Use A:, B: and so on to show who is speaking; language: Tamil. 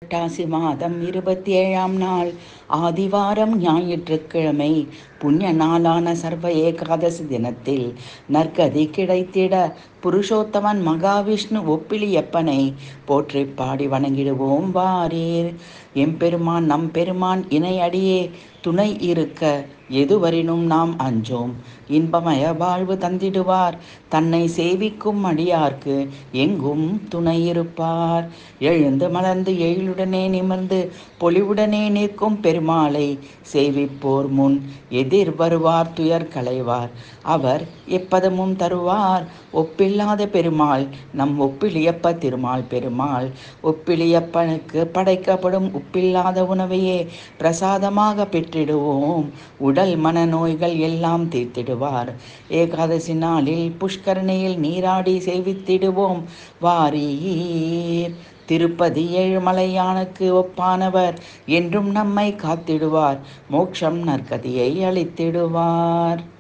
A: புரட்டாசி மாதம் இருபத்தி ஏழாம் நாள் ஆதிவாரம் ஞாயிற்றுக்கிழமை புண்ணிய நாளான சர்வ ஏகாதசி தினத்தில் நற்கதி கிடைத்திட புருஷோத்தமன் மகாவிஷ்ணு ஒப்பிலியப்பனை போற்றி பாடி வணங்கிடுவோம் வாரீர் எம்பெருமான் நம் பெருமான் இணையடியே துணை இருக்க எதுவரினும் நாம் அஞ்சோம் இன்பமய வாழ்வு தந்திடுவார் தன்னை சேவிக்கும் அடியார்க்கு எங்கும் துணை இருப்பார் எழுந்து மலர்ந்து எழிலுடனே நிமிர்ந்து பொலிவுடனே நிற்கும் பெருமாளை சேவிப்போர் முன் எதிர் வருவார் துயர் களைவார் அவர் எப்பதமும் தருவார் ஒப்பில்லாத பெருமாள் நம் ஒப்பிலியப்ப திருமால் பெருமாள் ஒப்பிலியப்பனுக்கு படைக்கப்படும் உப்பில்லாத உணவையே பிரசாதமாக பெற்றிடுவோம் உடல் மன நோய்கள் எல்லாம் தீர்த்திடுவார் ஏகாதசி நாளில் புஷ்கரணியில் நீராடி சேவித்திடுவோம் வாரீர் திருப்பதி ஏழுமலையானுக்கு ஒப்பானவர் என்றும் நம்மை காத்திடுவார் மோட்சம் நற்கதியை அளித்திடுவார்